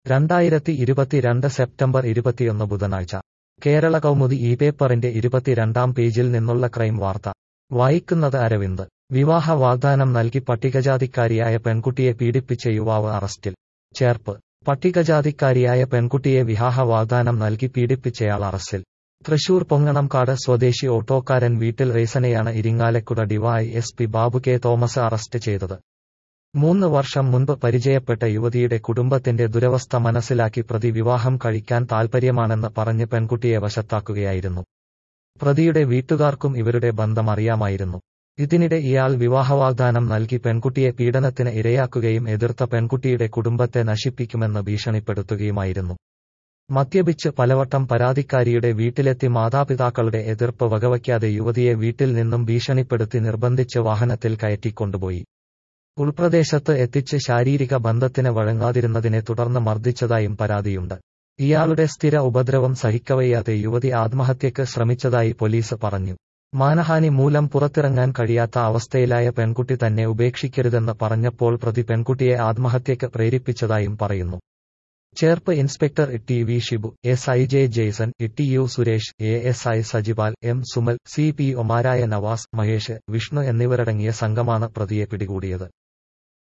രണ്ടായിരത്തി ഇരുപത്തിരണ്ട് സെപ്റ്റംബർ ഇരുപത്തിയൊന്ന് ബുധനാഴ്ച കേരള കൗമുദി ഈ പേപ്പറിന്റെ ഇരുപത്തിരണ്ടാം പേജിൽ നിന്നുള്ള ക്രൈം വാർത്ത വായിക്കുന്നത് അരവിന്ദ് വിവാഹ വാഗ്ദാനം നൽകി പട്ടികജാതിക്കാരിയായ പെൺകുട്ടിയെ പീഡിപ്പിച്ച യുവാവ് അറസ്റ്റിൽ ചേർപ്പ് പട്ടികജാതിക്കാരിയായ പെൺകുട്ടിയെ വിവാഹ വാഗ്ദാനം നൽകി പീഡിപ്പിച്ചയാൾ അറസ്റ്റിൽ തൃശൂർ പൊങ്ങണംകാട് സ്വദേശി ഓട്ടോക്കാരൻ വീട്ടിൽ റേസനെയാണ് Irinjalakuda DY S P Babu K Thomas arrest ചെയ്തത് മൂന്ന് വർഷം മുൻപ് പരിചയപ്പെട്ട യുവതിയുടെ കുടുംബത്തിന്റെ ദുരവസ്ഥ മനസ്സിലാക്കി പ്രതി വിവാഹം കഴിക്കാൻ താൽപര്യമാണെന്ന് പറഞ്ഞ് പെൺകുട്ടിയെ വശത്താക്കുകയായിരുന്നു പ്രതിയുടെ വീട്ടുകാർക്കും ഇവരുടെ ബന്ധം അറിയാമായിരുന്നു ഇതിനിടെ ഇയാൾ വിവാഹവാഗ്ദാനം നൽകി പെൺകുട്ടിയെ പീഡനത്തിന് ഇരയാക്കുകയും എതിർത്ത പെൺകുട്ടിയുടെ കുടുംബത്തെ നശിപ്പിക്കുമെന്ന് ഭീഷണിപ്പെടുത്തുകയുമായിരുന്നു മദ്യപിച്ച് പലവട്ടം പരാതിക്കാരിയുടെ വീട്ടിലെത്തി മാതാപിതാക്കളുടെ എതിർപ്പ് വകവയ്ക്കാതെ യുവതിയെ വീട്ടിൽ നിന്നും ഭീഷണിപ്പെടുത്തി നിർബന്ധിച്ച് വാഹനത്തിൽ കയറ്റിക്കൊണ്ടുപോയി ഉൾപ്രദേശത്ത് എത്തിച്ച് ശാരീരിക ബന്ധത്തിന് വഴങ്ങാതിരുന്നതിനെ തുടർന്ന് മർദ്ദിച്ചതായും പരാതിയുണ്ട് ഇയാളുടെ സ്ഥിര ഉപദ്രവം സഹിക്കവയ്യാതെ യുവതി ആത്മഹത്യക്ക് ശ്രമിച്ചതായി പോലീസ് പറഞ്ഞു മാനഹാനി മൂലം പുറത്തിറങ്ങാൻ കഴിയാത്ത അവസ്ഥയിലായ പെൺകുട്ടി തന്നെ ഉപേക്ഷിക്കരുതെന്ന് പറഞ്ഞപ്പോൾ പ്രതി പെൺകുട്ടിയെ ആത്മഹത്യക്ക് പ്രേരിപ്പിച്ചതായും പറയുന്നു Cherpu inspector T V Shibu S I J Jaison T U Suresh A S I Sajipal M Sumal C P ഒമാരായ നവാസ് മഹേഷ് വിഷ്ണു എന്നിവരടങ്ങിയ സംഘമാണ് പ്രതിയെ പിടികൂടിയത്